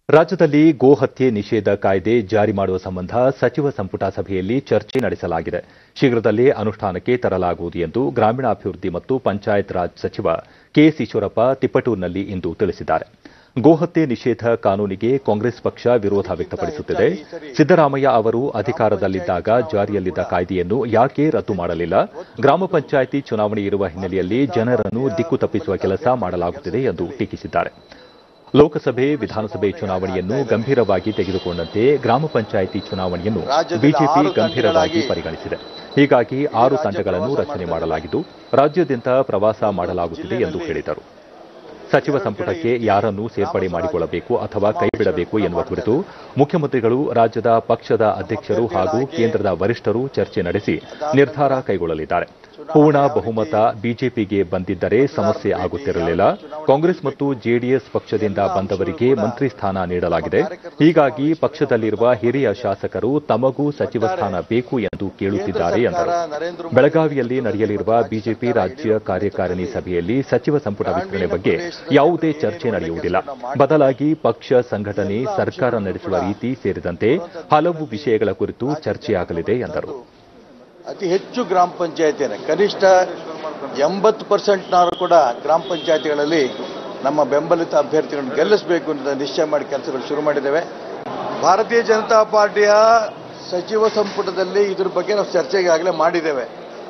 ರಾಜ್ಯದಲ್ಲಿ ಗೋ ಹತ್ಯೆ ನಿಷೇಧ ಕಾಯ್ದೆ ಜಾರಿ ಮಾಡುವ ಸಂಬಂಧ ಸಚಿವ ಸಂಪುಟ ಸಭೆಯಲ್ಲಿ ಚರ್ಚೆ ನಡೆಸಲಾಗಿದೆ ಶೀಘ್ರದಲ್ಲೇ ಅನುಷ್ಠಾನಕ್ಕೆ ತರಲಾಗುವುದು ಎಂದು ಗ್ರಾಮೀಣಾಭಿವೃದ್ಧಿ ಮತ್ತು ಪಂಚಾಯತ್ ರಾಜ್ ಸಚಿವ ಕೆಎಸ್ ಈಶ್ವರಪ್ಪ ತಿಪಟೂರಿನಲ್ಲಿ ಇಂದು ತಿಳಿಸಿದ್ದಾರೆ ಗೋಹತ್ಯೆ ನಿಷೇಧ ಕಾನೂನಿಗೆ ಕಾಂಗ್ರೆಸ್ ಪಕ್ಷ ವಿರೋಧ ವ್ಯಕ್ತಪಡಿಸುತ್ತಿದೆ ಸಿದ್ದರಾಮಯ್ಯ ಅವರು ಅಧಿಕಾರದಲ್ಲಿದ್ದಾಗ ಜಾರಿಯಲ್ಲಿದ್ದ ಕಾಯ್ದೆಯನ್ನು ಯಾಕೆ ರದ್ದು ಮಾಡಲಿಲ್ಲ ಗ್ರಾಮ ಪಂಚಾಯಿತಿ ಚುನಾವಣೆ ಇರುವ ಹಿನ್ನೆಲೆಯಲ್ಲಿ ಜನರನ್ನು ದಿಕ್ಕು ತಪ್ಪಿಸುವ ಕೆಲಸ ಮಾಡಲಾಗುತ್ತಿದೆ ಎಂದು ಟೀಕಿಸಿದ್ದಾರೆ ಲೋಕಸಭೆ ವಿಧಾನಸಭೆ ಚುನಾವಣೆಯನ್ನು ಗಂಭೀರವಾಗಿ ತೆಗೆದುಕೊಂಡಂತೆ ಗ್ರಾಮ ಪಂಚಾಯಿತಿ ಚುನಾವಣೆಯನ್ನು ಬಿಜೆಪಿ ಗಂಭೀರವಾಗಿ ಪರಿಗಣಿಸಿದೆ ಹೀಗಾಗಿ ಆರು ತಂಡಗಳನ್ನು ರಚನೆ ಮಾಡಲಾಗಿದ್ದು ರಾಜ್ಯಾದ್ಯಂತ ಪ್ರವಾಸ ಮಾಡಲಾಗುತ್ತಿದೆ ಎಂದು ಹೇಳಿದರು ಸಚಿವ ಸಂಪುಟಕ್ಕೆ ಯಾರನ್ನು ಸೇರ್ಪಡೆ ಮಾಡಿಕೊಳ್ಳಬೇಕು ಅಥವಾ ಕೈಬಿಡಬೇಕು ಎನ್ನುವ ಕುರಿತು ಮುಖ್ಯಮಂತ್ರಿಗಳು ರಾಜ್ಯದ ಪಕ್ಷದ ಅಧ್ಯಕ್ಷರು ಹಾಗೂ ಕೇಂದ್ರದ ವರಿಷ್ಠರು ಚರ್ಚೆ ನಡೆಸಿ ನಿರ್ಧಾರ ಕೈಗೊಳ್ಳಲಿದ್ದಾರೆ ಪೂರ್ಣ ಬಹುಮತ ಬಿಜೆಪಿಗೆ ಬಂದಿದ್ದರೆ ಸಮಸ್ಯೆ ಆಗುತ್ತಿರಲಿಲ್ಲ ಕಾಂಗ್ರೆಸ್ ಮತ್ತು ಜೆಡಿಎಸ್ ಪಕ್ಷದಿಂದ ಬಂದವರಿಗೆ ಮಂತ್ರಿ ಸ್ಥಾನ ನೀಡಲಾಗಿದೆ ಹೀಗಾಗಿ ಪಕ್ಷದಲ್ಲಿರುವ ಹಿರಿಯ ಶಾಸಕರು ತಮಗೂ ಸಚಿವ ಸ್ಥಾನ ಬೇಕು ಎಂದು ಕೇಳುತ್ತಿದ್ದಾರೆ ಎಂದರು ಬೆಳಗಾವಿಯಲ್ಲಿ ನಡೆಯಲಿರುವ ಬಿಜೆಪಿ ರಾಜ್ಯ ಕಾರ್ಯಕಾರಿಣಿ ಸಭೆಯಲ್ಲಿ ಸಚಿವ ಸಂಪುಟ ವಿಸ್ತರಣೆ ಬಗ್ಗೆ ಯಾವುದೇ ಚರ್ಚೆ ನಡೆಯುವುದಿಲ್ಲ ಬದಲಾಗಿ ಪಕ್ಷ ಸಂಘಟನೆ ಸರ್ಕಾರ ನಡೆಸುವ ರೀತಿ ಸೇರಿದಂತೆ ಹಲವು ವಿಷಯಗಳ ಕುರಿತು ಚರ್ಚೆಯಾಗಲಿದೆ ಎಂದರು ಅತಿ ಹೆಚ್ಚು ಗ್ರಾಮ ಪಂಚಾಯತಿಯನ್ನು ಕನಿಷ್ಠ ಎಂಬತ್ತು ಪರ್ಸೆಂಟ್ನವರು ಕೂಡ ಗ್ರಾಮ ಪಂಚಾಯತಿಗಳಲ್ಲಿ ನಮ್ಮ ಬೆಂಬಲಿತ ಅಭ್ಯರ್ಥಿಗಳನ್ನು ಗೆಲ್ಲಿಸಬೇಕು ಅಂತ ನಿಶ್ಚಯ ಮಾಡಿ ಕೆಲಸಗಳು ಶುರು ಮಾಡಿದ್ದೇವೆ ಭಾರತೀಯ ಜನತಾ ಪಾರ್ಟಿಯ ಸಚಿವ ಸಂಪುಟದಲ್ಲಿ ಇದ್ರ ಬಗ್ಗೆ ನಾವು ಚರ್ಚೆಗೆ ಆಗಲೇ ಮಾಡಿದ್ದೇವೆ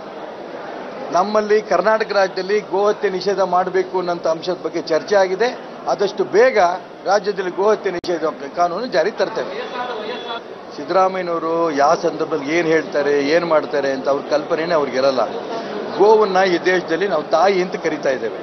ನಮ್ಮಲ್ಲಿ ಕರ್ನಾಟಕ ರಾಜ್ಯದಲ್ಲಿ ಗೋಹತ್ಯೆ ನಿಷೇಧ ಮಾಡಬೇಕು ಅನ್ನೋಂಥ ಅಂಶದ ಬಗ್ಗೆ ಚರ್ಚೆ ಆಗಿದೆ ಆದಷ್ಟು ಬೇಗ ರಾಜ್ಯದಲ್ಲಿ ಗೋಹತ್ಯೆ ನಿಷೇಧ ಕಾನೂನು ಜಾರಿ ತರ್ತೇವೆ ಸಿದ್ದರಾಮಯ್ಯನವರು ಯಾವ ಸಂದರ್ಭದಲ್ಲಿ ಏನು ಹೇಳ್ತಾರೆ ಏನು ಮಾಡ್ತಾರೆ ಅಂತ ಅವ್ರ ಕಲ್ಪನೆನೇ ಅವ್ರಿಗಿರಲ್ಲ ಗೋವನ್ನ ಈ ದೇಶದಲ್ಲಿ ನಾವು ತಾಯಿ ಅಂತ ಕರಿತಾ ಇದ್ದೇವೆ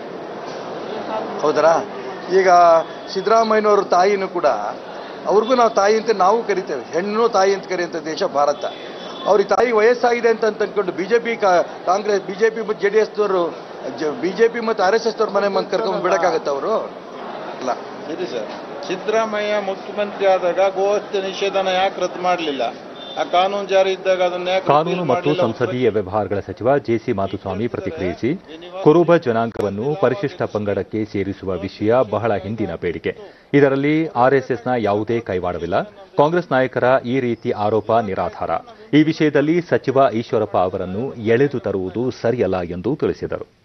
ಹೌದರಾ ಈಗ ಸಿದ್ದರಾಮಯ್ಯನವ್ರ ತಾಯಿನೂ ಕೂಡ ಅವ್ರಿಗೂ ನಾವು ತಾಯಿ ಅಂತ ನಾವು ಕರಿತೇವೆ ಹೆಣ್ಣು ತಾಯಿ ಅಂತ ಕರೆಯುವಂಥ ದೇಶ ಭಾರತ ಅವ್ರಿಗೆ ತಾಯಿ ವಯಸ್ಸಾಗಿದೆ ಅಂತ ಅಂದ್ಕೊಂಡು ಬಿಜೆಪಿ ಕಾಂಗ್ರೆಸ್ ಬಿಜೆಪಿ ಮತ್ತು ಜೆ ಡಿ ಎಸ್ನವರು ಬಿಜೆಪಿ ಮತ್ತು ಆರ್ ಎಸ್ ಎಸ್ನವ್ರ ಮನೆ ಮಂದಿ ಕರ್ಕೊಂಡು ಬಿಡಕ್ಕಾಗತ್ತ ಅವರು ಇಲ್ಲ ಇದೆ ಸರ್ ಸಿದ್ದರಾಮಯ್ಯ ಮುಖ್ಯಮಂತ್ರಿ ಆದಾಗ ಗೋಹತ್ಯೆ ನಿಷೇಧನ ಯಾಕೆ ರದ್ದು ಮಾಡಲಿಲ್ಲ ಆ ಕಾನೂನು ಜಾರಿ ಇದ್ದಾಗ ಅದನ್ನ ಯಾಕೆ ಕಾನೂನು repeal ಮತ್ತು ಮಾಡ್ಲಿಲ್ಲ? ಸಂಸದೀಯ ವ್ಯವಹಾರಗಳ ಸಚಿವ ಜೆಸಿ ಮಾಧುಸ್ವಾಮಿ ಪ್ರತಿಕ್ರಿಯಿಸಿ ಕುರುಬ ಜನಾಂಗವನ್ನು ಪರಿಶಿಷ್ಟ ಪಂಗಡಕ್ಕೆ ಸೇರಿಸುವ ವಿಷಯ ಬಹಳ ಹಿಂದಿನ ಬೇಡಿಕೆ ಇದರಲ್ಲಿ ಆರ್ಎಸ್ಎಸ್ನ ಯಾವುದೇ ಕೈವಾಡವಿಲ್ಲ ಕಾಂಗ್ರೆಸ್ ನಾಯಕರ ಈ ರೀತಿ ಆರೋಪ ನಿರಾಧಾರ ಈ ವಿಷಯದಲ್ಲಿ ಸಚಿವ ಈಶ್ವರಪ್ಪ ಅವರನ್ನು ಎಳೆದು ತರುವುದು ಸರಿಯಲ್ಲ ಎಂದು ತಿಳಿಸಿದರು